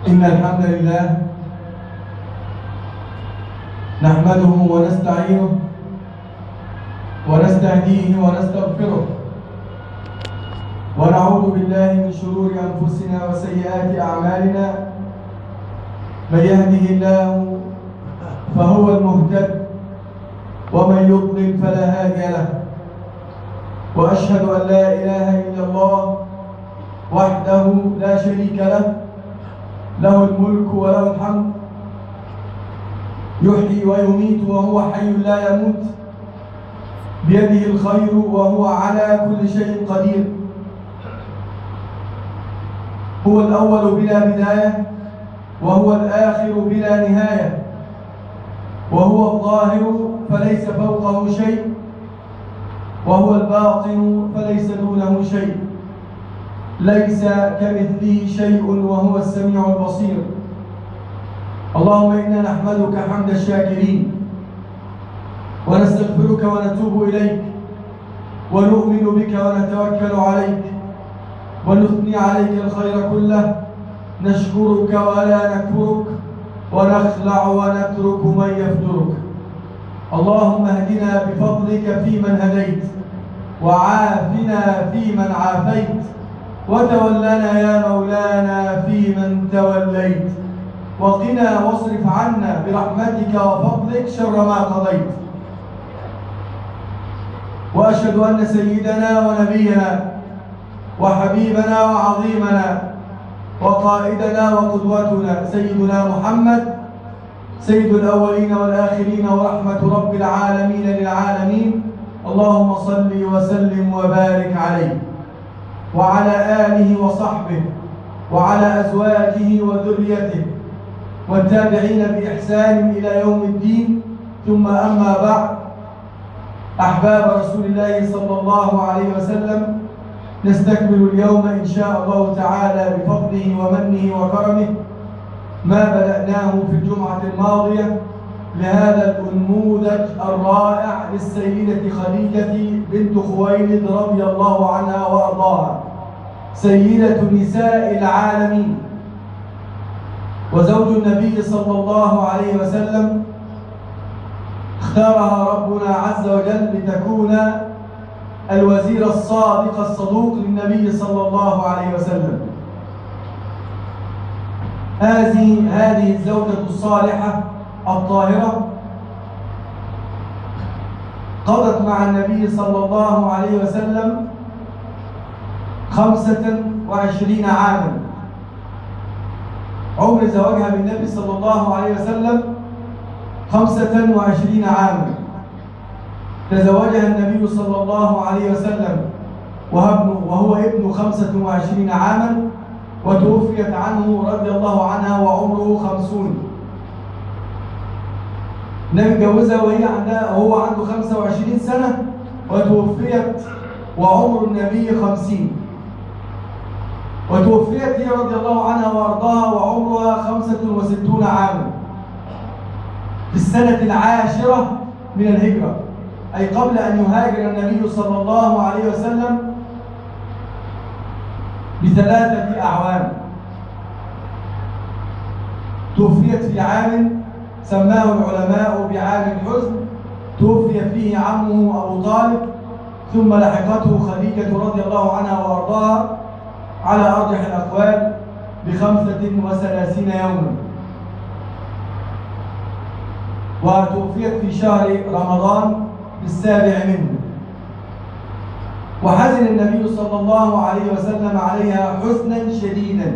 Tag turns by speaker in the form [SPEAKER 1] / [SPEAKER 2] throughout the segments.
[SPEAKER 1] إن الحمد لله نحمده ونستعينه ونستهديه ونستغفره ونعوذ بالله من شرور أنفسنا وسيئات أعمالنا من يهده الله فهو المهتد ومن يضلل فلا هادي له وأشهد أن لا إله إلا الله وحده لا شريك له له الملك وله الحمد يحيي ويميت وهو حي لا يموت بيده الخير وهو على كل شيء قدير هو الأول بلا بداية وهو الآخر بلا نهاية وهو الظاهر فليس فوقه شيء وهو الباطن فليس دونه شيء ليس كمثله شيء وهو السميع البصير اللهم إنا نحمدك حمد الشاكرين ونستغفرك ونتوب إليك ونؤمن بك ونتوكل عليك ونثني عليك الخير كله نشكرك ولا نكفرك ونخلع ونترك من يفجرك اللهم اهدنا بفضلك فيمن هديت وعافنا فيمن عافيت وتولنا يا مولانا فيمن توليت وقنا واصرف عنا برحمتك وفضلك شر ما قضيت واشهد ان سيدنا ونبينا وحبيبنا وعظيمنا وقائدنا وقدوتنا سيدنا محمد سيد الاولين والاخرين ورحمه رب العالمين للعالمين اللهم صل وسلم وبارك عليه وعلى اله وصحبه وعلى ازواجه وذريته والتابعين باحسان الى يوم الدين ثم اما بعد احباب رسول الله صلى الله عليه وسلم نستكمل اليوم إن شاء الله تعالى بفضله ومنه وكرمه ما بدأناه في الجمعة الماضية لهذا الأنموذج الرائع للسيدة خديجة بنت خويلد رضي الله عنها وأرضاها سيدة نساء العالمين وزوج النبي صلى الله عليه وسلم اختارها ربنا عز وجل لتكون الوزير الصادق الصدوق للنبي صلى الله عليه وسلم هذه هذه الزوجة الصالحة الطاهرة قضت مع النبي صلى الله عليه وسلم خمسة وعشرين عاما عمر زواجها بالنبي صلى الله عليه وسلم خمسة وعشرين عاما تزوجها النبي صلى الله عليه وسلم وهو ابن خمسة وعشرين عاما وتوفيت عنه رضي الله عنها وعمره خمسون النبي جوزها وهي عندها وهو عنده خمسة وعشرين سنة وتوفيت وعمر النبي خمسين وتوفيت هي رضي الله عنها وارضاها وعمرها خمسة وستون عاما في السنة العاشرة من الهجرة أي قبل أن يهاجر النبي صلى الله عليه وسلم بثلاثة أعوام توفيت في عام سماه العلماء بعام الحزن توفي فيه عمه أبو طالب ثم لحقته خديجة رضي الله عنها وأرضاها على أرجح الأقوال بخمسة وثلاثين يوما وتوفيت في شهر رمضان السابع منه وحزن النبي صلى الله عليه وسلم عليها حزنا شديدا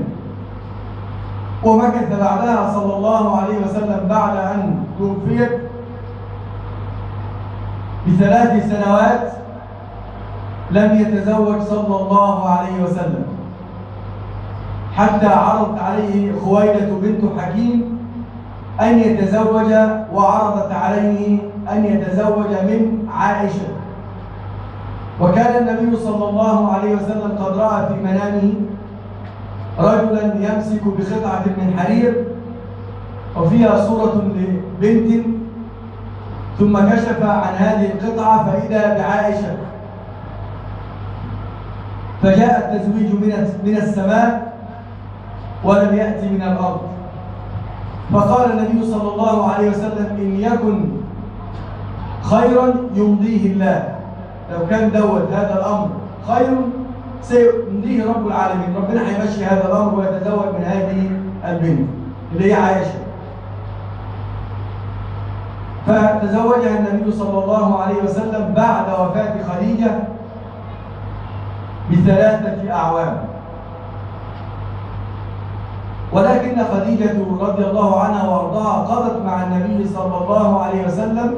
[SPEAKER 1] ومكث بعدها صلى الله عليه وسلم بعد أن توفيت بثلاث سنوات لم يتزوج صلى الله عليه وسلم حتى عرضت عليه خويلة بنت حكيم أن يتزوج وعرضت عليه أن يتزوج من عائشة وكان النبي صلى الله عليه وسلم قد رأى في منامه رجلا يمسك بقطعة من حرير وفيها صورة لبنت ثم كشف عن هذه القطعة فإذا بعائشة فجاء التزويج من من السماء ولم يأتي من الأرض فقال النبي صلى الله عليه وسلم إن يكن خيرا يمضيه الله لو كان دوت هذا الأمر خير سيمضيه رب العالمين ربنا هيمشي هذا الأمر ويتزوج من هذه البنت اللي هي عائشة فتزوجها النبي صلى الله عليه وسلم بعد وفاة خديجة بثلاثة أعوام ولكن خديجة رضي الله عنها وارضاها قضت مع النبي صلى الله عليه وسلم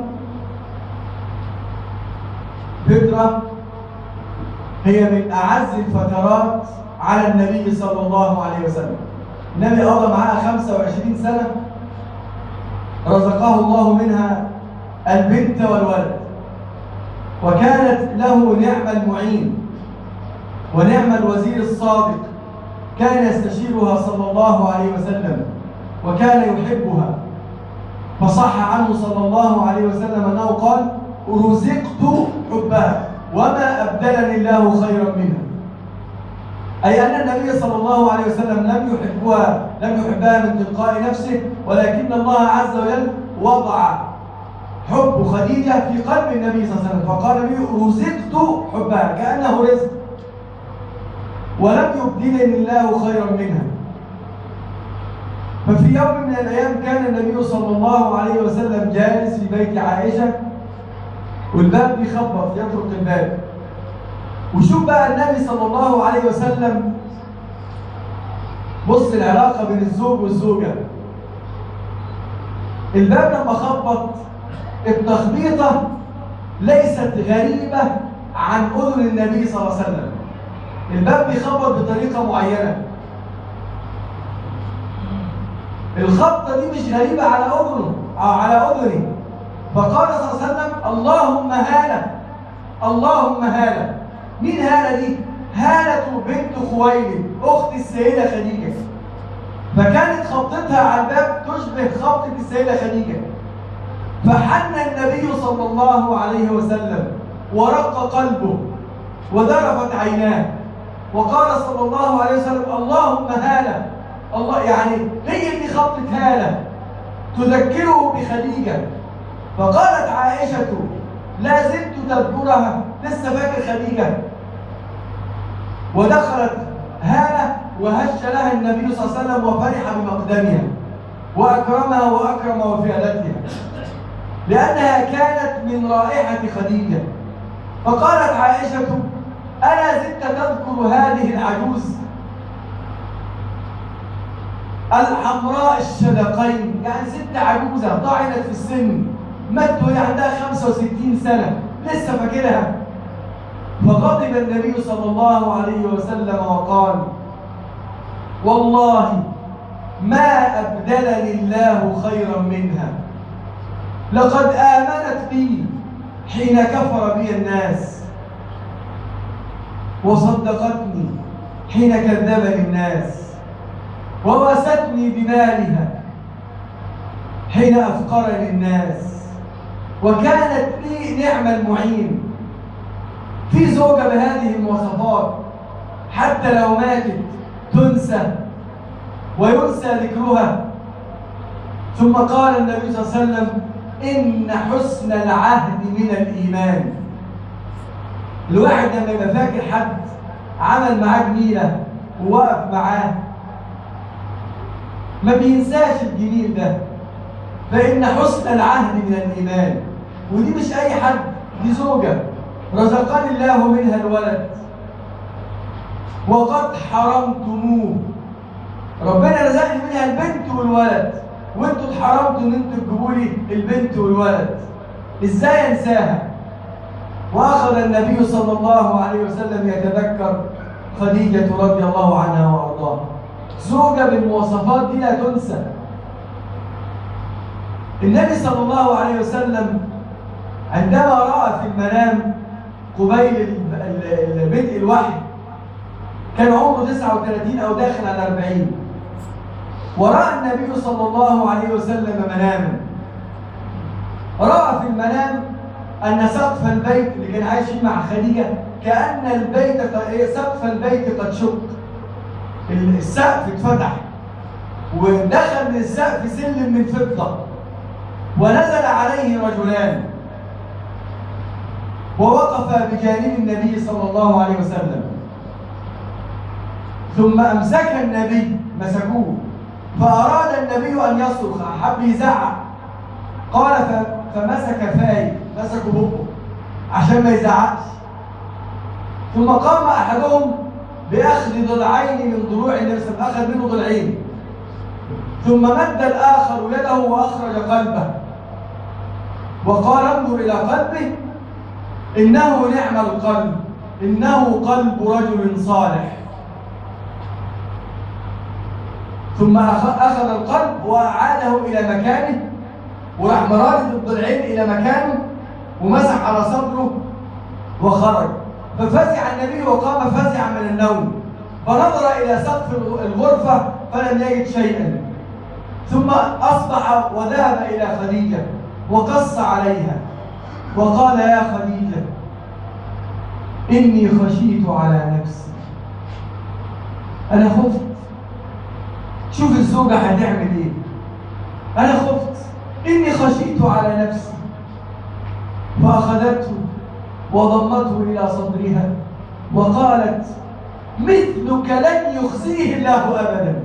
[SPEAKER 1] فترة هي من أعز الفترات على النبي صلى الله عليه وسلم النبي قضى معاها 25 سنة رزقه الله منها البنت والولد وكانت له نعم المعين ونعم الوزير الصادق كان يستشيرها صلى الله عليه وسلم وكان يحبها فصح عنه صلى الله عليه وسلم أنه قال رزقت حبها وما أبدلني الله خيرا منها أي أن النبي صلى الله عليه وسلم لم يحبها لم يحبها من تلقاء نفسه ولكن الله عز وجل وضع حب خديجة في قلب النبي صلى الله عليه وسلم فقال النبي رزقت حبها كأنه رزق ولم يبدلني الله خيرا منها ففي يوم من الأيام كان النبي صلى الله عليه وسلم جالس في بيت عائشة والباب بيخبط يطرق الباب وشوف بقى النبي صلى الله عليه وسلم بص العلاقة بين الزوج والزوجة الباب لما خبط التخبيطة ليست غريبة عن أذن النبي صلى الله عليه وسلم الباب بيخبط بطريقة معينة الخبطة دي مش غريبة على أذنه أو على أذني فقال صلى الله عليه وسلم اللهم هالة اللهم هالة مين هالة دي؟ هالة بنت خويلد أخت السيدة خديجة فكانت خبطتها على الباب تشبه خبطة السيدة خديجة فحن النبي صلى الله عليه وسلم ورق قلبه وذرفت عيناه وقال صلى الله عليه وسلم اللهم هالة الله يعني هي دي خبطة هالة تذكره بخديجة فقالت عائشة لا زلت تذكرها لسه فاكر خديجة ودخلت هالة وهش لها النبي صلى الله عليه وسلم وفرح بمقدمها وأكرمها وأكرم وفعلتها لأنها كانت من رائحة خديجة فقالت عائشة ألا زلت تذكر هذه العجوز الحمراء الشدقين يعني ست عجوزة طعنت في السن مات وهي عندها 65 سنة لسه فاكرها فغضب النبي صلى الله عليه وسلم وقال والله ما أبدلني الله خيرا منها لقد آمنت بي حين كفر بي الناس وصدقتني حين كذبني الناس ووستني بمالها حين أفقرني الناس وكانت لي نعم المعين في زوجة بهذه المواصفات حتى لو ماتت تنسى وينسى ذكرها ثم قال النبي صلى الله عليه وسلم إن حسن العهد من الإيمان الواحد لما يبقى فاكر حد عمل معاه جميلة ووقف معاه ما بينساش الجميل ده فإن حسن العهد من الإيمان ودي مش أي حد دي زوجة رزقني الله منها الولد وقد حرمتموه ربنا رزقني منها البنت والولد وانتوا اتحرمتوا ان انتوا تجيبوا لي البنت والولد ازاي انساها واخذ النبي صلى الله عليه وسلم يتذكر خديجه رضي الله عنها وارضاها زوجه بالمواصفات دي لا تنسى النبي صلى الله عليه وسلم عندما راى في المنام قبيل بدء الوحي كان عمره 39 او داخل على 40 ورأى النبي صلى الله عليه وسلم مناما رأى في المنام أن سقف البيت اللي كان عايش فيه مع خديجة كأن البيت سقف البيت قد شق السقف اتفتح ودخل من السقف سلم من فضة ونزل عليه رجلان ووقف بجانب النبي صلى الله عليه وسلم ثم أمسك النبي مسكوه فأراد النبي أن يصرخ حب يزعق قال فمسك فاي مسكوا بقه عشان ما يزعقش ثم قام أحدهم بأخذ ضلعين من ضلوع النبي صلى الله عليه وسلم أخذ منه ضلعين ثم مد الآخر يده وأخرج قلبه وقال انظر إلى قلبه إنه نعم القلب إنه قلب رجل صالح ثم أخذ القلب وأعاده إلى مكانه وراح مرارة الضلعين إلى مكانه ومسح على صدره وخرج ففزع النبي وقام فزعا من النوم فنظر إلى سقف الغرفة فلم يجد شيئا ثم أصبح وذهب إلى خديجة وقص عليها وقال يا خديجة إني خشيت على نفسي أنا خفت شوف الزوجة هتعمل إيه أنا خفت إني خشيت على نفسي فأخذته وضمته إلى صدرها وقالت مثلك لن يخزيه الله أبدا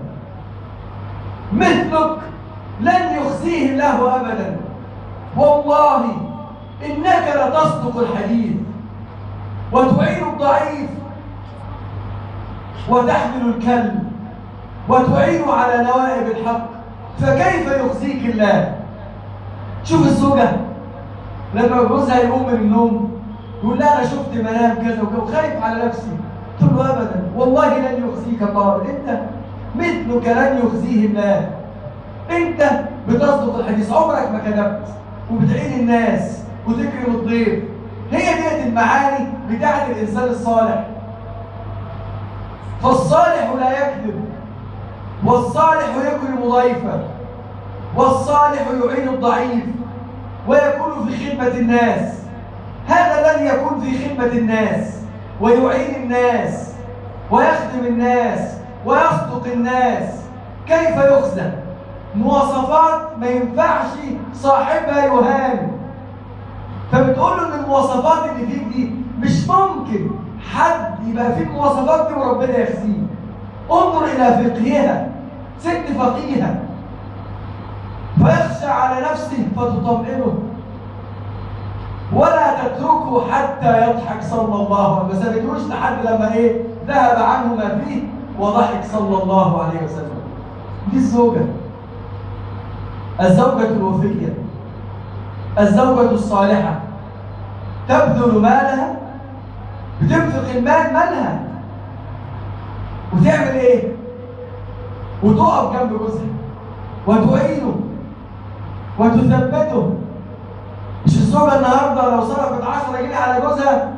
[SPEAKER 1] مثلك لن يخزيه الله أبدا والله إنك لتصدق الحديث وتعين الضعيف وتحمل الكلب وتعين على نوائب الحق فكيف يخزيك الله شوف الزوجة لما جوزها يقوم من النوم يقول لها انا شفت منام كذا وكذا وخايف على نفسي قلت له ابدا والله لن يخزيك الله انت مثلك لن يخزيه الله انت بتصدق الحديث عمرك ما كذبت وبتعين الناس وتكرم الضيف هي ديت المعاني بتاعت الانسان الصالح فالصالح لا يكذب والصالح يكرم ضيفه والصالح يعين الضعيف ويكون في خدمة الناس هذا الذي يكون في خدمة الناس ويعين الناس ويخدم الناس ويصدق الناس كيف يخزن مواصفات ما ينفعش صاحبها يهان فبتقول له ان المواصفات اللي فيك دي مش ممكن حد يبقى فيه المواصفات دي وربنا يخزيه انظر الى فقهها ست فقيهه فيخشى على نفسه فتطمئنه ولا تتركه حتى يضحك صلى الله عليه وسلم ما سابتوش لحد لما ايه ذهب عنه ما فيه وضحك صلى الله عليه وسلم دي الزوجة الزوجة الوفية الزوجة الصالحة تبذل مالها بتنفق المال مالها وتعمل ايه وتقف جنب جوزها وتعينه وتثبته مش الزوجة النهاردة لو صرفت 10 جنيه على جوزها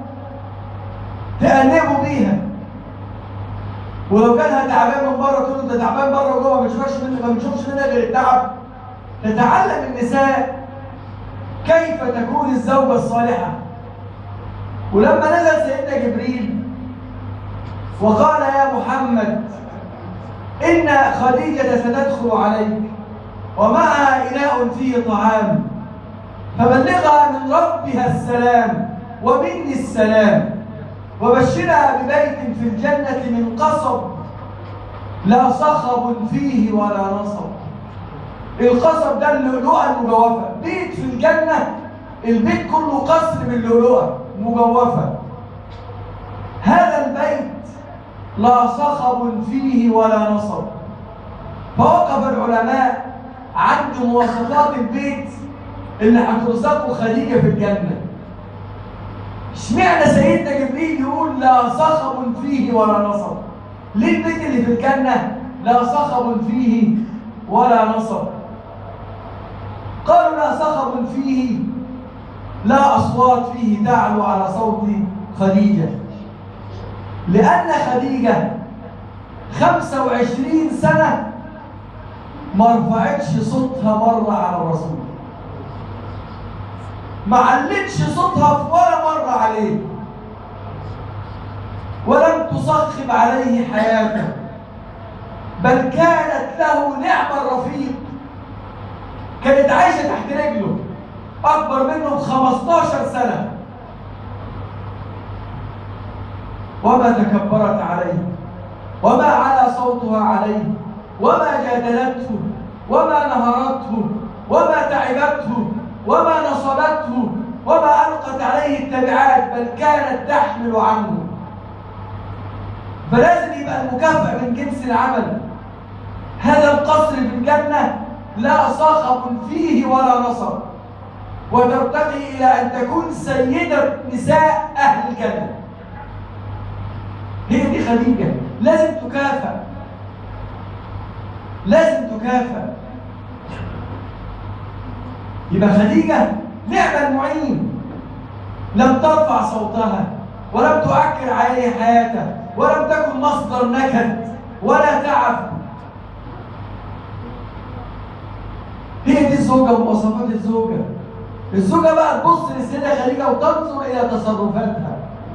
[SPEAKER 1] تأنبه بيها ولو كان تعبان من بره تقول انت تعبان بره وجوه ما بنشوفش منه ما بنشوفش منها غير التعب تتعلم النساء كيف تكون الزوجة الصالحة ولما نزل سيدنا جبريل وقال يا محمد إن خديجة ستدخل عليك ومعها إناء فيه طعام فبلغها من ربها السلام ومني السلام وبشرها ببيت في الجنة من قصب لا صخب فيه ولا نصب القصب ده اللؤلؤة المجوفة بيت في الجنة البيت كله قصر من اللؤلؤة مجوفة هذا البيت لا صخب فيه ولا نصب فوقف العلماء عند مواصفات البيت اللي هترزقه خديجة في الجنة اشمعنى سيدنا جبريل يقول لا صخب فيه ولا نصب ليه البيت اللي في الجنة لا صخب فيه ولا نصب قالوا لا صخب فيه لا أصوات فيه تعلو على صوت خديجة لأن خديجة 25 سنة ما رفعتش صوتها مرة على الرسول ما علتش صوتها في ولا مرة عليه ولم تصخب عليه حياته بل كانت كانت له نعم الرفيق كانت عايشة تحت رجله أكبر منه ب 15 سنة وما تكبرت عليه وما على صوتها عليه وما جادلته وما نهرته وما تعبته وما نصبته وما ألقت عليه التبعات بل كانت تحمل عنه فلازم يبقى المكافأة من جنس العمل هذا القصر في الجنة لا صخب فيه ولا نصب وترتقي إلى أن تكون سيدة نساء أهل الجنة هي دي خديجة لازم تكافئ لازم تكافئ يبقى خديجة نعم المعين لم ترفع صوتها ولم تؤكر عليه حياته ولم تكن مصدر نكد ولا تعب هي دي الزوجة ومواصفات الزوجة الزوجة بقى تبص للسيدة خديجة وتنظر إلى تصرفاتها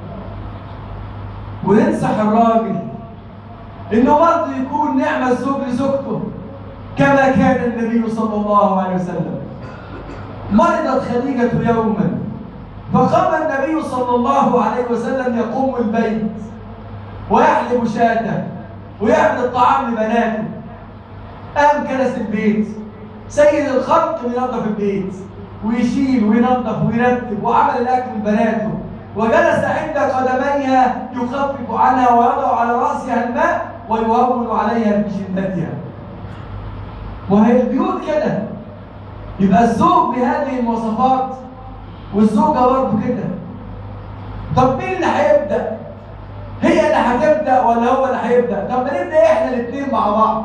[SPEAKER 1] وينصح الراجل إنه برضه يكون نعم الزوج لزوجته كما كان النبي صلى الله عليه وسلم مرضت خديجة يوما فقام النبي صلى الله عليه وسلم يقوم البيت ويحلب شاته ويعمل الطعام لبناته قام كنس البيت سيد الخلق ينظف البيت ويشيل وينظف ويرتب وعمل الاكل لبناته وجلس عند قدميها يخفف عنها ويضع على راسها الماء ويهون عليها بشدتها وهي البيوت كده يبقى الزوج بهذه المواصفات والزوجه برضه كده طب مين اللي هيبدا هي اللي هتبدا ولا هو اللي هيبدا طب ما نبدا احنا الاثنين مع بعض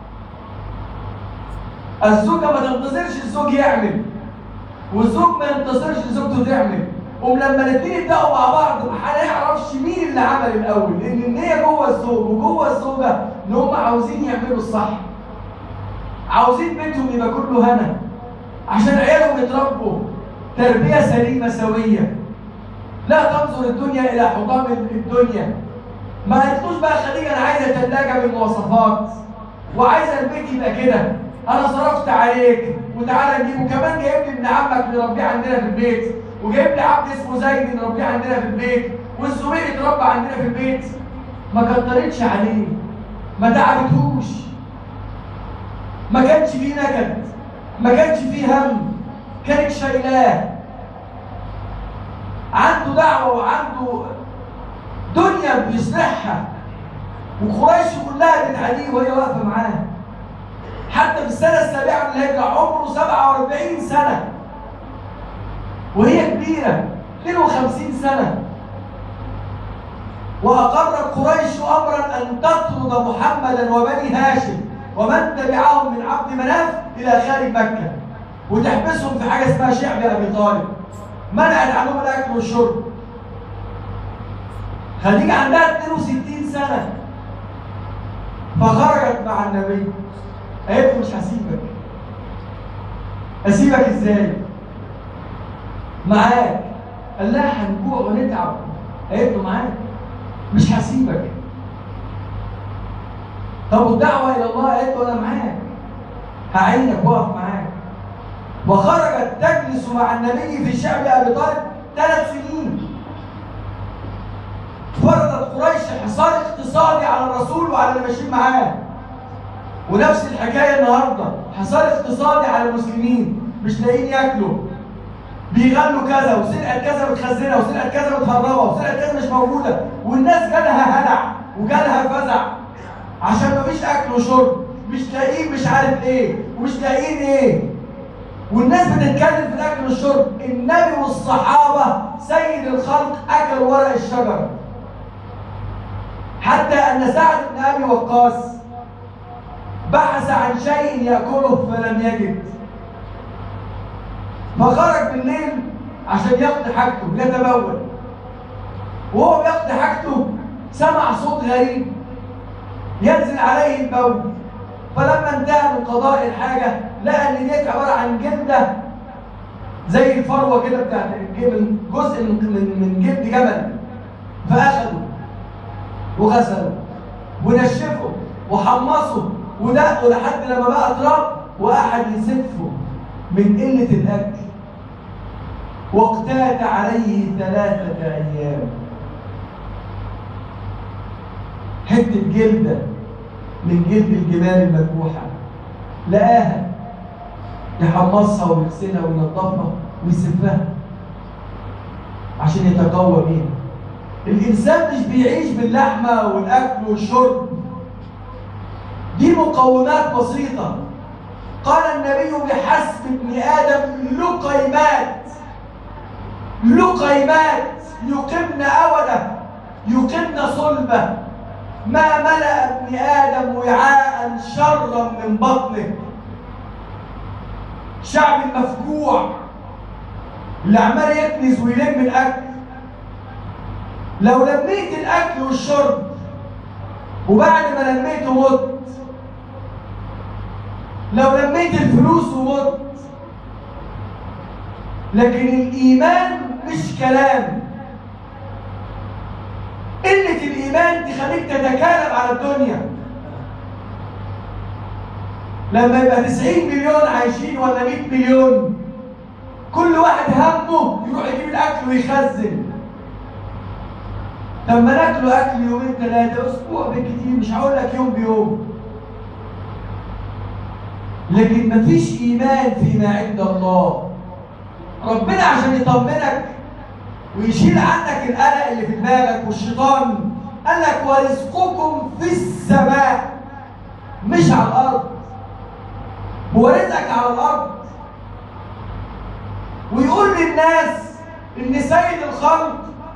[SPEAKER 1] الزوجه ما تنتظرش الزوج يعمل والزوج ما ينتظرش زوجته تعمل ولما الاثنين يبداوا مع بعض ما هنعرفش مين اللي عمل الاول لان النيه جوه الزوج وجوه الزوجه ان هم عاوزين يعملوا الصح عاوزين بيتهم يبقى كله هنا عشان عيالهم يتربوا تربيه سليمه سويه لا تنظر الدنيا الى حطام الدنيا ما قالتلوش بقى خليجه انا عايزه ثلاجه بالمواصفات وعايزه البيت يبقى كده انا صرفت عليك وتعالى نجيب وكمان جايب لي ابن عمك نربيه عندنا في البيت وجايب لي عبد اسمه زيد نربيه عندنا في البيت والزبير يتربى عندنا في البيت ما كترتش عليه ما تعبتهوش ما كانش فيه نكد ما كانش فيه هم كانت شايلاه عنده دعوه وعنده دنيا بيصلحها وقريش كلها بتعاديه وهي واقفه معاه حتى في السنه السابعه من الهجره عمره 47 سنه وهي كبيره 52 سنه وأقرت قريش أمرا أن تطرد محمدا وبني هاشم ومن تبعهم من عبد مناف إلى خارج مكة وتحبسهم في حاجة اسمها شعب أبي طالب منعت عنهم الأكل والشرب خديجة عندها 62 سنة فخرجت مع النبي قالت له مش هسيبك أسيبك إزاي؟ معاك قال لها هنجوع ونتعب قالت له معاك مش هسيبك طب والدعوة إلى الله قالت له أنا معاك هعينك واقف معاك وخرجت تجلس مع النبي في شعب أبي طالب ثلاث سنين فرضت قريش حصار اقتصادي على الرسول وعلى اللي ماشيين معاه ونفس الحكاية النهاردة حصار اقتصادي على المسلمين مش لاقيين ياكلوا بيغنوا كذا وسرقه كذا متخزنه وسرقه كذا متهربه وسرقه كذا مش موجوده والناس جالها هلع وجالها فزع عشان مفيش اكل وشرب مش لاقيين مش عارف ايه ومش لاقيين ايه والناس بتتكلم في الاكل والشرب النبي والصحابه سيد الخلق اكل ورق الشجر حتى ان سعد بن ابي وقاص بحث عن شيء ياكله فلم يجد فخرج بالليل عشان يقضي حاجته يتبول وهو بيقضي حاجته سمع صوت غريب ينزل عليه البول فلما انتهى من قضاء الحاجة لقى ان ديت عبارة عن جلدة زي الفروة كده بتاعت الجبل جزء من من جلد جبل فأخده وغسله ونشفه وحمصه ودقه لحد لما بقى تراب وأحد يسفه من قلة الأكل واقتات عليه ثلاثة أيام حتة جلدة من جلد الجمال المذبوحة لقاها يحمصها ويغسلها وينظفها ويسفها عشان يتقوى بيها الإنسان مش بيعيش باللحمة والأكل والشرب دي مقومات بسيطة قال النبي بحسب ابن آدم لقيمات لقيمات يقمن أوله يقمن صلبه ما ملأ ابن آدم وعاء شرا من بطنه شعب مفجوع اللي عمال يكنز ويلم الأكل لو لميت الأكل والشرب وبعد ما لميته مت لو لميت الفلوس ومت لكن الإيمان مش كلام قلة الإيمان تخليك تتكالب على الدنيا لما يبقى 90 مليون عايشين ولا 100 مليون كل واحد همه يروح يجيب الأكل ويخزن طب ما ناكله أكل يومين ثلاثة أسبوع بالكتير مش هقول لك يوم بيوم لكن مفيش إيمان فيما عند الله ربنا عشان يطمنك ويشيل عنك القلق اللي في دماغك والشيطان قال لك ورزقكم في السماء مش على الارض هو رزقك على الارض ويقول للناس ان سيد الخلق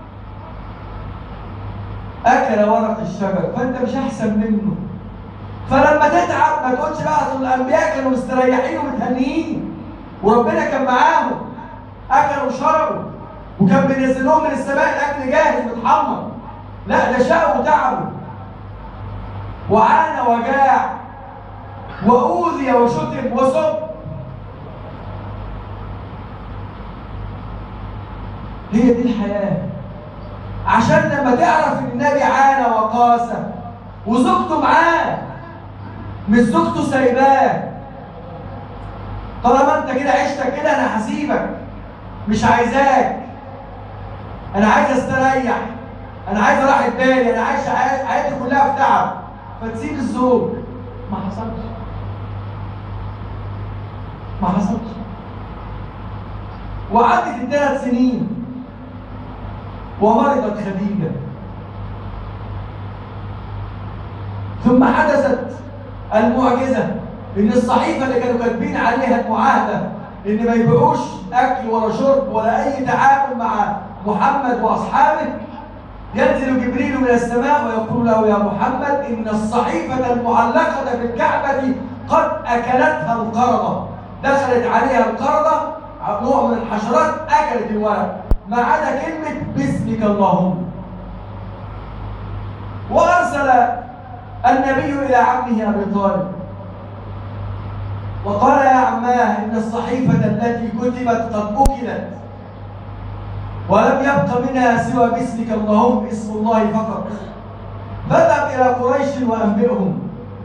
[SPEAKER 1] اكل ورق الشجر فانت مش احسن منه فلما تتعب ما تقولش بقى اصل الانبياء كانوا مستريحين ومتهنيين وربنا كان معاهم اكلوا وشربوا وكان بينزل لهم من السماء الاكل جاهز متحمر لا ده شقوا وتعبوا وعانى وجاع واوذي وشتم وسب هي دي الحياه عشان لما تعرف ان النبي عانى وقاسى وزوجته معاه مش زوجته سايباه طالما انت كده عشتك كده انا هسيبك مش عايزاك انا عايز استريح انا عايز راحه بالي انا عايش حياتي كلها في تعب فتسيب الزوج ما حصلش ما حصلش وعدت الثلاث سنين ومرضت خديجه ثم حدثت المعجزه ان الصحيفه اللي كانوا كاتبين عليها المعاهده ان ما يبيعوش اكل ولا شرب ولا اي تعامل مع محمد واصحابه ينزل جبريل من السماء ويقول له يا محمد ان الصحيفه المعلقه في الكعبه قد اكلتها القرضه دخلت عليها القرضه نوع من الحشرات اكلت الورق ما عدا كلمه باسمك اللهم وارسل النبي الى عمه ابي طالب وقال يا عماه ان الصحيفه التي كتبت قد اكلت ولم يبق منها سوى باسمك اللهم اسم الله فقط فاذهب الى قريش وانبئهم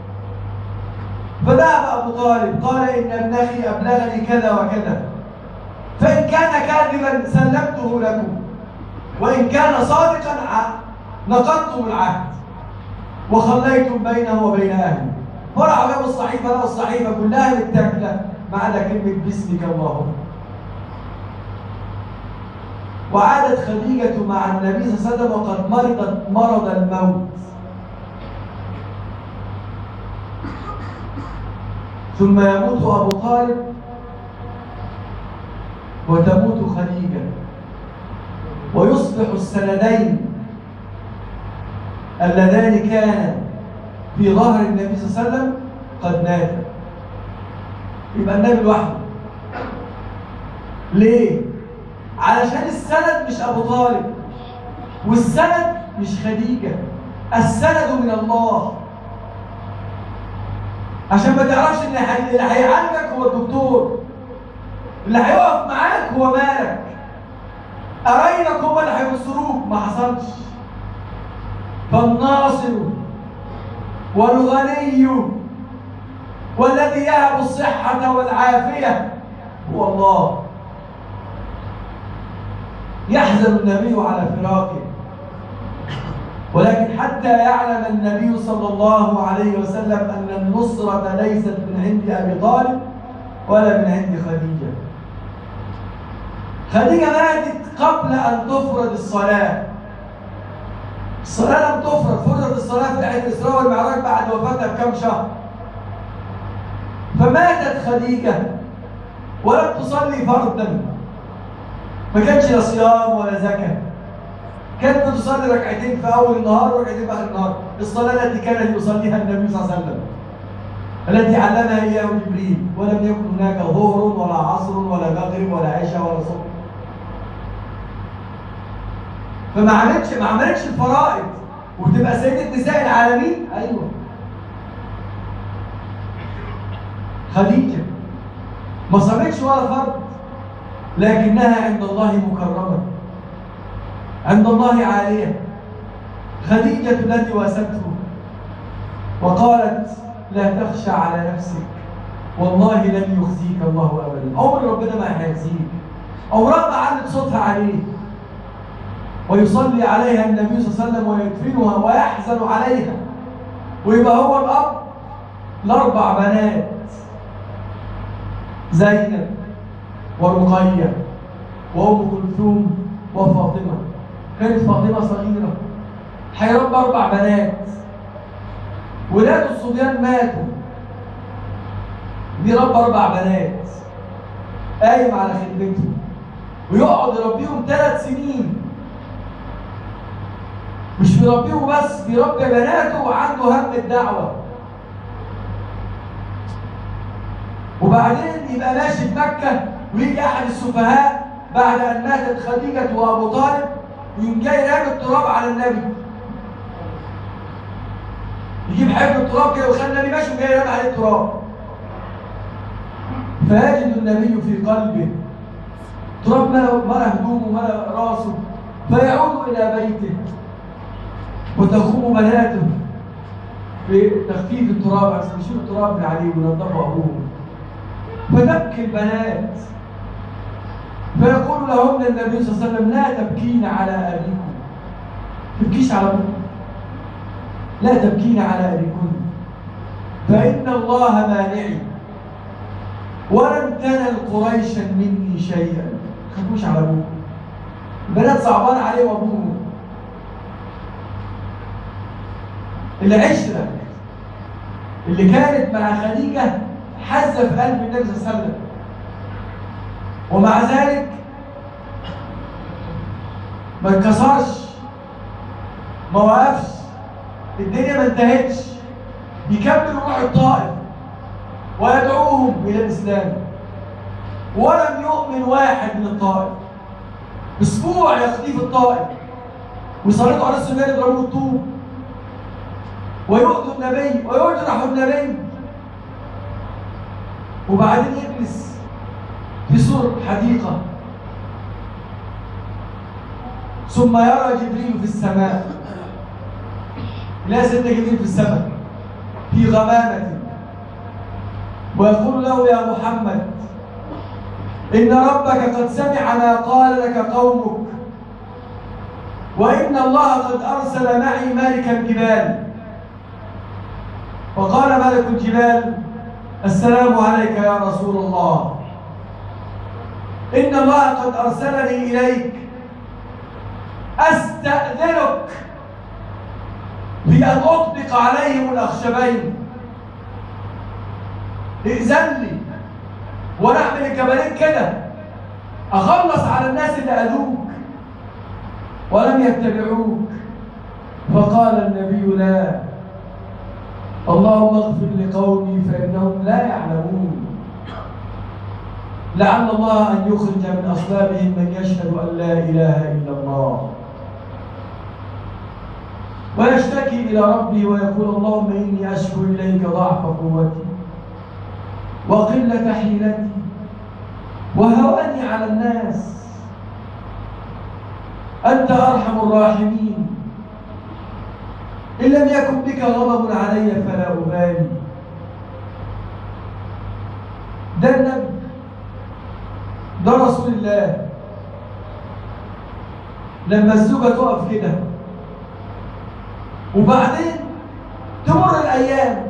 [SPEAKER 1] فذهب ابو طالب قال ان ابن اخي ابلغني كذا وكذا فان كان كاذبا سلمته لكم وان كان صادقا نقضتم العهد وخليتم بينه وبين اهله فرعوا جابوا الصحيفه لقوا الصحيفه كلها متاكله ما عدا كلمه باسمك اللهم وعادت خديجة مع النبي صلى الله عليه وسلم وقد مرضت مرض الموت ثم يموت أبو طالب وتموت خديجة ويصبح السندين اللذان كانا في ظهر النبي صلى الله عليه وسلم قد ماتا يبقى النبي لوحده ليه؟ علشان السند مش ابو طالب والسند مش خديجه السند من الله عشان ما تعرفش ان اللي هيعالجك هو الدكتور اللي هيقف معاك هو مالك قرايبك هم اللي هينصروك ما حصلش فالناصر والغني والذي يهب الصحة والعافية هو الله يحزن النبي على فراقه ولكن حتى يعلم النبي صلى الله عليه وسلم أن النصرة ليست من عند أبي طالب ولا من عند خديجة خديجة ماتت قبل أن تفرض الصلاة الصلاة لم تفرض فرضت الصلاة في رحلة الإسراء والمعراج بعد وفاتها بكم شهر فماتت خديجة ولم تصلي فردا ما كانش لا صيام ولا زكاة كانت تصلي ركعتين في أول النهار وركعتين في آخر النهار الصلاة التي كان يصليها النبي صلى الله عليه وسلم التي علمها إياه جبريل ولم يكن هناك ظهر ولا عصر ولا مغرب ولا عشاء ولا صبح فما عملتش ما عملتش الفرائض وتبقى سيدة نساء العالمين ايوه خديجة ما صلتش ولا فرض لكنها عند الله مكرمة عند الله عالية خديجة التي واسته وقالت لا تخشى على نفسك والله لن يخزيك الله ابدا عمر ربنا ما هيخزيك عمرها ما علت صوتها عليه ويصلي عليها النبي صلى الله عليه وسلم ويدفنها ويحزن عليها ويبقى هو الأب لأربع بنات زينب ورقية وأم كلثوم وفاطمة كانت فاطمة صغيرة هيربى أربع بنات ولاد الصبيان ماتوا بيربى أربع بنات قايم على خدمتهم ويقعد يربيهم ثلاث سنين مش بيربيهم بس بيربي بناته وعنده هم الدعوة وبعدين يبقى ماشي في مكة ويجي أحد السفهاء بعد أن ماتت خديجة وأبو طالب ويقوم جاي رامي التراب على النبي يجيب حبل التراب كده ويخلي النبي ماشي وجاي رامي عليه التراب فيجد النبي في قلبه تراب ملا هدومه ملا راسه فيعود إلى بيته وتقوم بناته بتخفيف التراب عشان يشيل التراب من عليه وينظفه ابوه فتبكي البنات فيقول لهن النبي صلى الله عليه وسلم لا تبكين على ابيكم تبكيش على ابوكم لا تبكين على ابيكم فان الله مانعي ولن تنل قريشا مني شيئا تخافوش على ابوكم البنات صعبان عليه وابوه العشرة اللي كانت مع خديجة حزة في قلب النبي صلى الله عليه وسلم ومع ذلك ما انكسرش ما وقفش الدنيا ما انتهتش يكمل روح الطائف ويدعوهم الى الاسلام ولم يؤمن واحد من الطائف اسبوع يقضيه في الطائف ويسلطوا على السجان يضربوه الطوب ويؤذوا النبي ويجرح النبي وبعدين يجلس في سور حديقة ثم يرى جبريل في السماء لا سيدنا جبريل في السماء في غمامة ويقول له يا محمد إن ربك قد سمع ما قال لك قومك وإن الله قد أرسل معي مالك الجبال فقال ملك الجبال السلام عليك يا رسول الله إن الله قد أرسلني إليك أستأذنك بأن أطبق عليهم الأخشبين ائذن لي ونعمل الجبلين كده أخلص على الناس اللي أذوك ولم يتبعوك فقال النبي لا اللهم اغفر لقومي فإنهم لا يعلمون لعل الله أن يخرج من أصلابهم من يشهد أن لا إله إلا الله ويشتكي إلى ربي ويقول اللهم إني أشكو إليك ضعف قوتي وقلة حيلتي وهواني على الناس أنت أرحم الراحمين إن لم يكن بك غضب علي فلا أبالي ده النبي ده رسول الله لما الزوجة تقف كده وبعدين تمر الأيام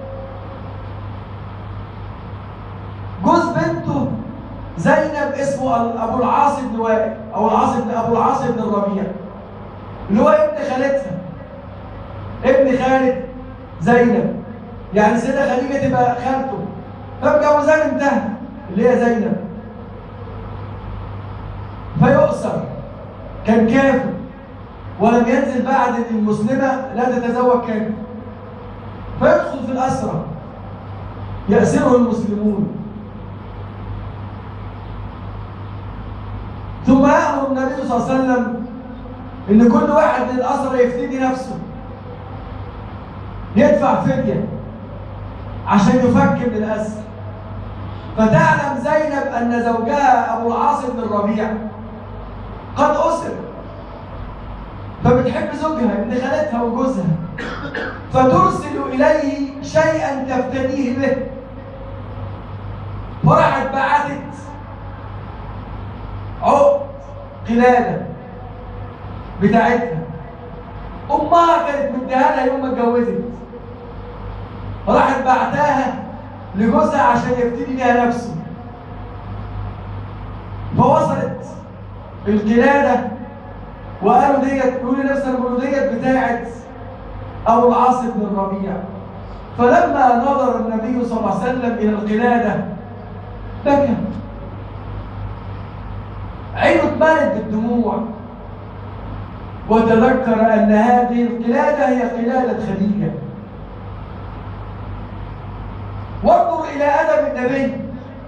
[SPEAKER 1] جوز بنته زينب اسمه أبو العاص بن وائل أو العاص بن أبو العاص بن الربيع اللي هو ابن خالتها ابن خالد زينب يعني سيدة خديجة تبقى خالته فمجوزاه بنتها اللي هي زينب فيؤسر كان كافر ولم ينزل بعد ان المسلمة لا تتزوج كافر فيدخل في الأسرة يأسره المسلمون ثم يأمر النبي صلى الله عليه وسلم ان كل واحد من الأسرة يفتدي نفسه يدفع فدية عشان يفك من الأسر فتعلم زينب أن زوجها أبو العاص بن الربيع قد أسر فبتحب زوجها ابن خالتها وجوزها فترسل إليه شيئا تفتديه به فراحت بعتت عقد قلادة بتاعتها أمها كانت مديها لها يوم ما اتجوزت فراحت بعتاها لجوزها عشان يفتدي بيها نفسه فوصلت القلادة وقالوا ديت يقولوا لنفسها يقولوا ديت بتاعت أبو العاص بن الربيع فلما نظر النبي صلى الله عليه وسلم إلى القلادة بكى عينه اتملت بالدموع وتذكر أن هذه القلادة هي قلادة خديجة وانظر إلى أدب النبي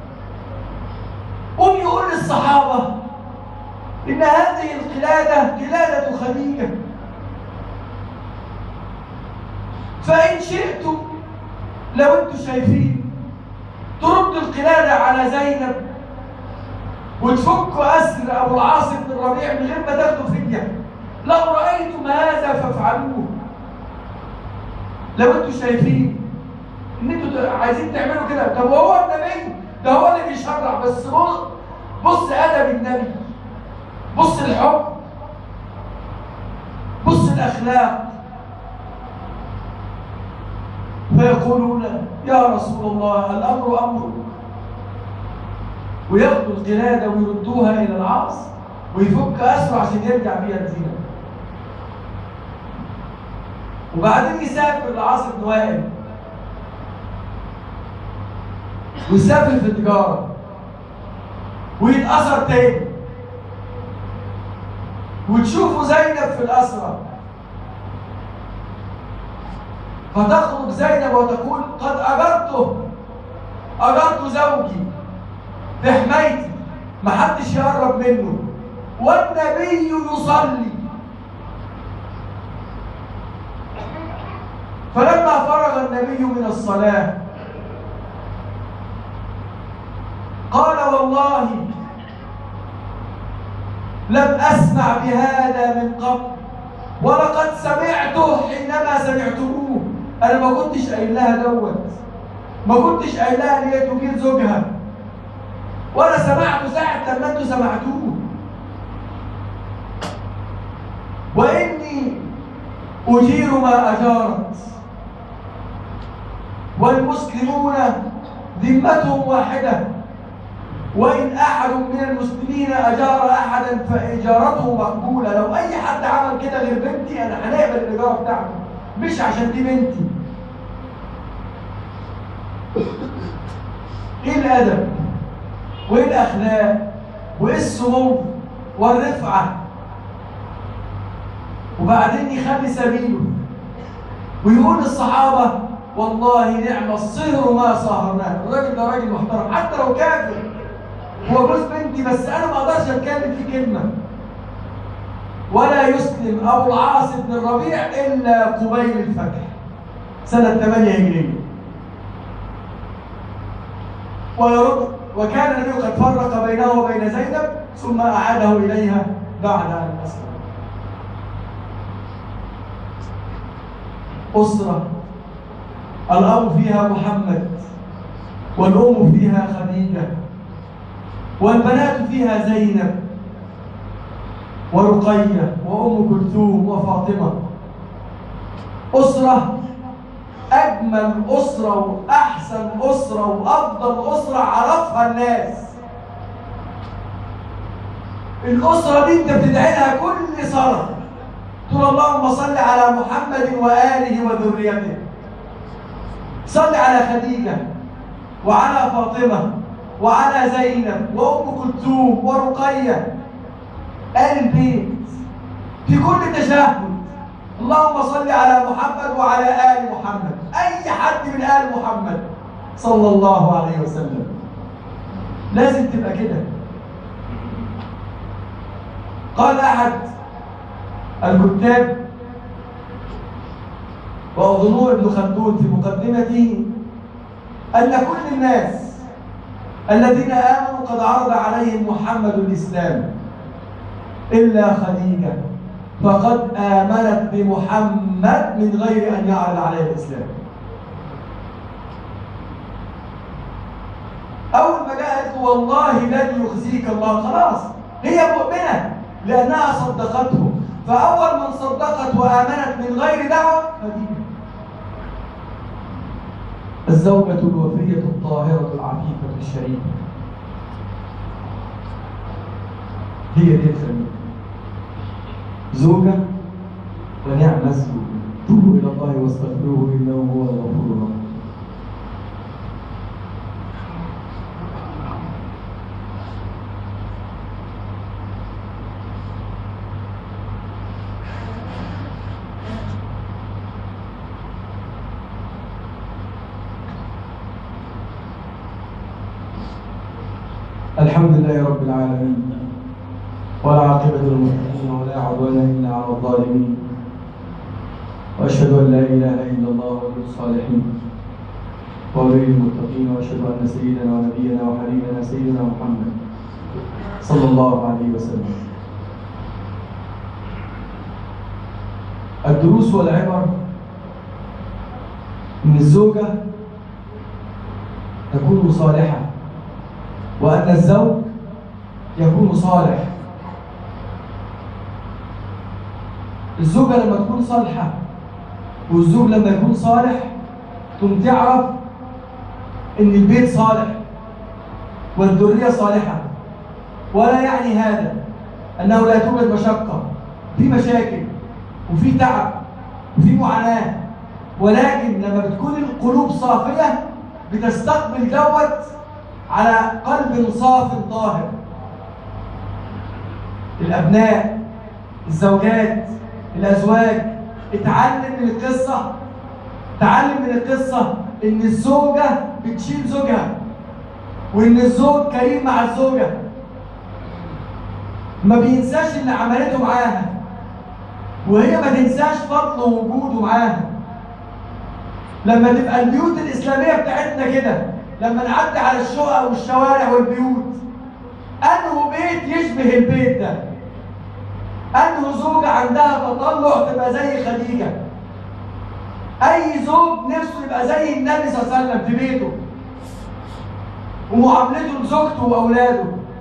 [SPEAKER 1] قم يقول للصحابة إن هذه القلادة قلادة خديجة فإن شئتم لو أنتم شايفين ترد القلادة على زينب وتفكوا أسر أبو العاص بن الربيع من غير ما تاخدوا فدية لو رأيتم هذا فافعلوه لو أنتم شايفين إن أنتم عايزين تعملوا كده طب وهو النبي ده هو اللي بيشرع بس بص بص أدب النبي بص الحب بص الأخلاق فيقولون يا رسول الله الأمر أمر وياخدوا القلادة ويردوها إلى العاص ويفك أسره عشان يرجع بيها الزينة وبعدين يسافر العاص بن وائل ويسافر في التجارة ويتأثر تاني وتشوفوا زينب في الأسرة فتخرج زينب وتقول قد أجرته أجرت زوجي في حمايتي محدش يقرب منه والنبي يصلي فلما فرغ النبي من الصلاة قال والله لم أسمع بهذا من قبل ولقد سمعته حينما سمعتموه أنا ما كنتش قايل لها دوت ما كنتش قايل لها ان هي تجير زوجها ولا سمعته ساعة لما انتوا سمعتوه وإني أجير ما أجارت والمسلمون ذمتهم واحدة وإن أحد من المسلمين أجار أحدا فإجارته مقبولة لو أي حد عمل كده غير بنتي أنا هنقبل الإجارة بتاعته مش عشان دي بنتي إيه الأدب وإيه الأخلاق وإيه السمو والرفعة وبعدين يخلي سبيله ويقول للصحابة والله نعم الصهر ما صهرناه الراجل ده راجل محترم حتى لو كافر هو جوز بنتي بس انا ما اقدرش اتكلم في كلمه ولا يسلم ابو العاص بن الربيع الا قبيل الفتح سنه 8 هجريه ويرد وكان النبي قد فرق بينه وبين زينب ثم اعاده اليها بعد ان اسلم اسره الأب فيها محمد والأم فيها خديجة والبنات فيها زينب ورقية وأم كلثوم وفاطمة أسرة أجمل أسرة وأحسن أسرة وأفضل أسرة عرفها الناس الأسرة دي أنت بتدعي لها كل صلاة تقول اللهم صل على محمد وآله وذريته صل على خديجة وعلى فاطمة وعلى زينب وأم كلثوم ورقية آل البيت في كل تشهد اللهم صل على محمد وعلى آل محمد أي حد من آل محمد صلى الله عليه وسلم لازم تبقى كده قال أحد الكتاب وأظنه ابن خلدون في مقدمته أن كل الناس الذين آمنوا قد عرض عليهم محمد الإسلام إلا خديجة فقد آمنت بمحمد من غير أن يعرض عليها الإسلام أول ما جاءت والله لن يخزيك الله خلاص هي مؤمنة لأنها صدقته فأول من صدقت وآمنت من غير دعوة خديجة الزوجة الوفية الطاهرة العفيفة الشريفة هي دي الخليل زوجة ونعم الزوج توبوا إلى الله واستغفروه إنه هو الغفور الرحيم الحمد لله رب العالمين والعاقبة للمتقين ولا عدوان إلا على الظالمين وأشهد أن لا إله إلا الله ولي الصالحين وولي المتقين وأشهد أن سيدنا ونبينا وحبيبنا سيدنا محمد صلى الله عليه وسلم الدروس والعبر إن الزوجة تكون صالحة وأن الزوج يكون صالح الزوجة لما تكون صالحة والزوج لما يكون صالح تم تعرف ان البيت صالح والذرية صالحة ولا يعني هذا انه لا توجد مشقة في مشاكل وفي تعب وفي معاناة ولكن لما بتكون القلوب صافية بتستقبل دوت على قلب صاف طاهر الأبناء الزوجات الأزواج اتعلم من القصة تعلم من القصة إن الزوجة بتشيل زوجها وإن الزوج كريم مع الزوجة ما بينساش اللي عملته معاها وهي ما تنساش فضله ووجوده معاها لما تبقى البيوت الإسلامية بتاعتنا كده لما نعدي على الشقق والشوارع والبيوت أنه بيت يشبه البيت ده أنه زوجة عندها تطلع تبقى زي خديجة أي زوج نفسه يبقى زي النبي صلى الله عليه وسلم في بيته ومعاملته لزوجته وأولاده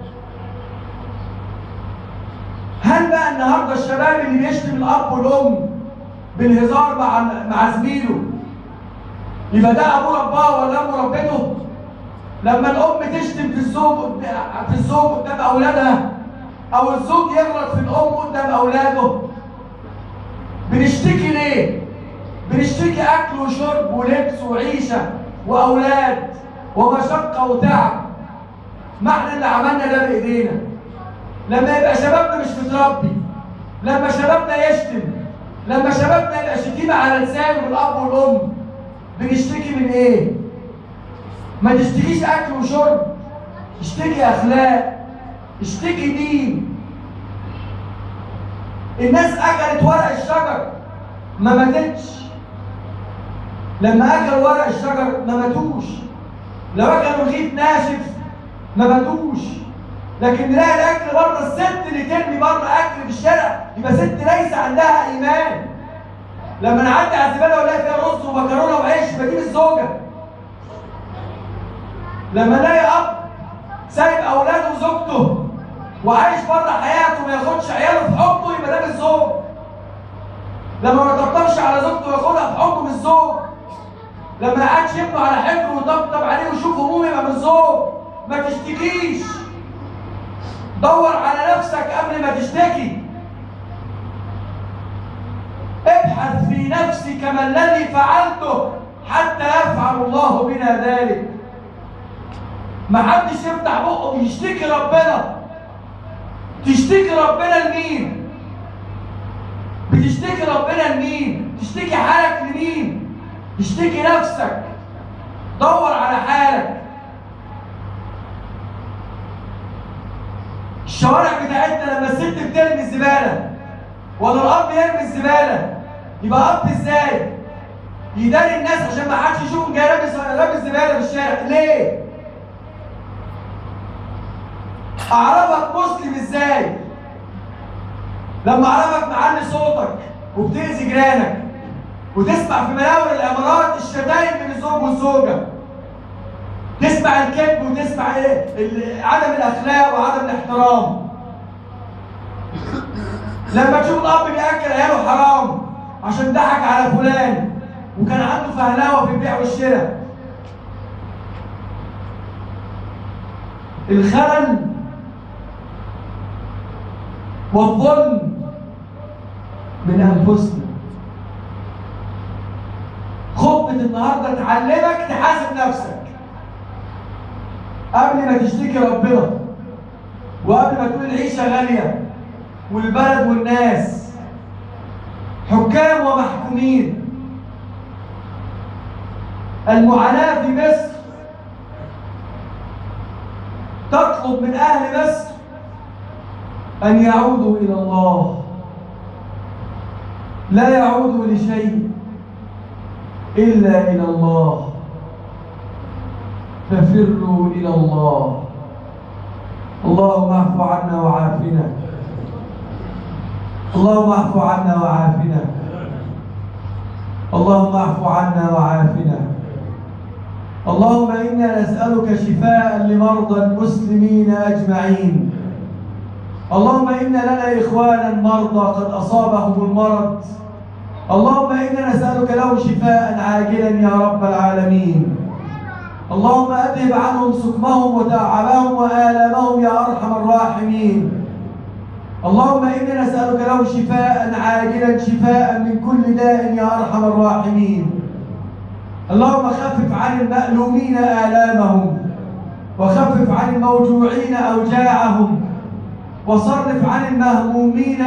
[SPEAKER 1] هل بقى النهارده الشباب اللي بيشتم الأب والأم بالهزار مع مع زميله يبقى ده أبوه رباه ولا أمه ربته؟ لما الأم تشتم في الزوج في الزوج قدام أولادها او الزوج يغلط في الام قدام اولاده بنشتكي ليه بنشتكي اكل وشرب ولبس وعيشه واولاد ومشقه وتعب ما احنا اللي عملنا ده بايدينا لما يبقى شبابنا مش متربي لما شبابنا يشتم لما شبابنا يبقى شتيمه على لسانه الاب والام بنشتكي من ايه ما تشتكيش اكل وشرب اشتكي اخلاق اشتكي دين الناس اكلت ورق الشجر ما ماتتش لما اكلوا ورق الشجر ما ماتوش لو اكلوا رغيف ناشف ما ماتوش لكن نلاقي الاكل بره الست اللي ترمي بره اكل في الشارع يبقى ست ليس عندها ايمان لما نعدي على الزباله والاقي فيها رز ومكرونه وعيش بجيب الزوجه لما الاقي اب سايب اولاده وزوجته وعايش بره حياته ما ياخدش عياله في حضنه يبقى ده الزوج لما ما يطبطبش على زوجته وياخدها في حضنه من الزوج لما ما قعدش يبنوا على حجره ويطبطب عليه ويشوف همومه يبقى من الزوج ما تشتكيش دور على نفسك قبل ما تشتكي ابحث في نفسك ما الذي فعلته حتى يفعل الله بنا ذلك ما حدش يفتح بقه ويشتكي ربنا تشتكي ربنا لمين بتشتكي ربنا لمين تشتكي حالك لمين تشتكي نفسك دور على حالك الشوارع بتاعتنا لما الست بترمي الزباله ولا الاب يرمي الزباله يبقى اب ازاي يداري الناس عشان ما حدش يشوف جاي رامي رامي الزباله في الشارع ليه اعرفك مسلم ازاي لما اعرفك معلي صوتك وبتاذي جيرانك وتسمع في مناور الامارات الشتايم من الزوج والزوجه تسمع الكذب وتسمع ايه عدم الاخلاق وعدم الاحترام لما تشوف الاب بياكل عياله حرام عشان ضحك على فلان وكان عنده فهلاوه في البيع والشراء الخلل والظلم من انفسنا خطبه النهارده تعلمك تحاسب نفسك قبل ما تشتكي ربنا وقبل ما تقول العيشه غاليه والبلد والناس حكام ومحكومين المعاناة في مصر تطلب من أهل مصر أن يعودوا إلى الله لا يعودوا لشيء إلا إلى الله ففروا إلى الله اللهم اعف عنا وعافنا اللهم اعف عنا وعافنا اللهم اعف عنا وعافنا اللهم انا نسالك شفاء لمرضى المسلمين اجمعين اللهم ان لنا اخوانا مرضى قد اصابهم المرض اللهم انا نسالك لهم شفاء عاجلا يا رب العالمين اللهم اذهب عنهم سقمهم وتعبهم والامهم يا ارحم الراحمين اللهم إنا نسألك له شفاء عاجلا شفاء من كل داء يا أرحم الراحمين اللهم خفف عن المألومين آلامهم وخفف عن الموجوعين أوجاعهم وصرف عن المهمومين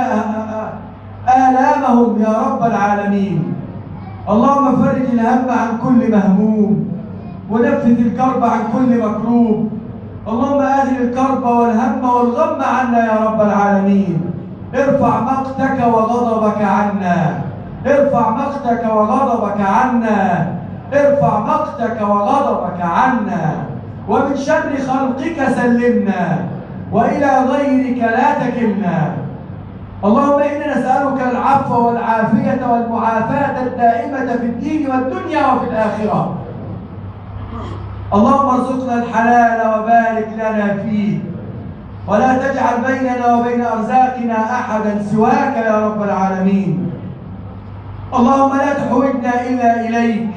[SPEAKER 1] آلامهم يا رب العالمين اللهم فرج الهم عن كل مهموم ونفذ الكرب عن كل مكروب اللهم أزل الكرب والهم والغم عنا يا رب العالمين ارفع مقتك وغضبك عنا ارفع مقتك وغضبك عنا ارفع مقتك وغضبك عنا ومن شر خلقك سلمنا وإلى غيرك لا تكلنا اللهم إنا نسألك العفو والعافية والمعافاة الدائمة في الدين والدنيا وفي الآخرة اللهم ارزقنا الحلال وبارك لنا فيه ولا تجعل بيننا وبين أرزاقنا أحدا سواك يا رب العالمين اللهم لا تحوجنا إلا إليك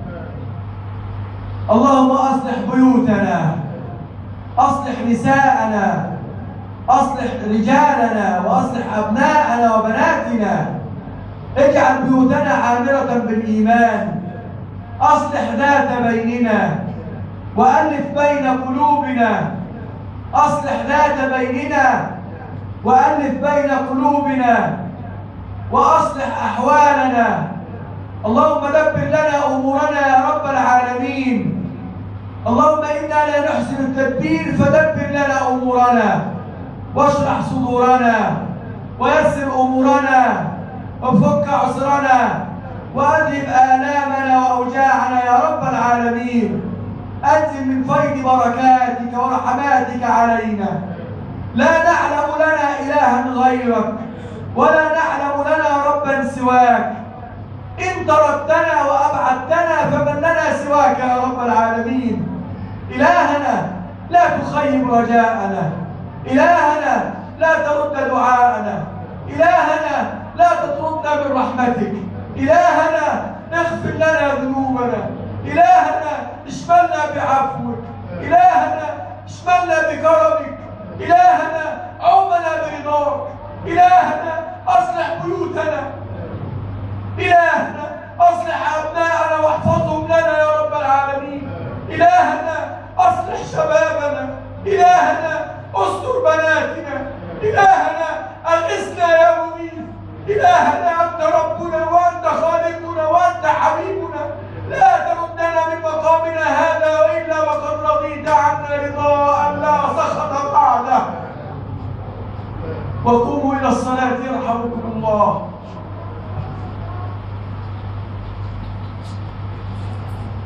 [SPEAKER 1] اللهم أصلح بيوتنا أصلح نساءنا أصلح رجالنا وأصلح أبناءنا وبناتنا اجعل بيوتنا عامرة بالإيمان أصلح ذات بيننا وألف بين قلوبنا أصلح ذات بيننا وألف بين قلوبنا وأصلح أحوالنا اللهم دبر لنا أمورنا يا رب العالمين اللهم إنا لا نحسن التدبير فدبر لنا أمورنا واشرح صدورنا ويسر أمورنا وفك عسرنا وأذهب آلامنا وأوجاعنا يا رب العالمين أنزل من فيض بركاتك ورحماتك علينا لا نعلم لنا إلها غيرك ولا نعلم لنا ربا سواك إن تركتنا وأبعدتنا فمن لنا سواك يا رب العالمين إلها وطيب رجاءنا إلهنا لا ترد دعاءنا إلهنا لا تطردنا من رحمتك إلهنا اغفر لنا ذنوبنا إلهنا اشملنا بعفوك إلهنا اشملنا بكرمك إلهنا عومنا برضاك إلهنا أصلح بيوتنا إلهنا أصلح أبناءنا واحفظهم لنا يا رب العالمين إلهنا أصلح شبابنا إلهنا استر بناتنا إلهنا أغثنا يا مغيث إلهنا أنت ربنا وأنت خالقنا وأنت حبيبنا لا تردنا من مقامنا هذا وإلا وقد رضيت عنا رضاء لا سخط بعده وقوموا إلى الصلاة يرحمكم الله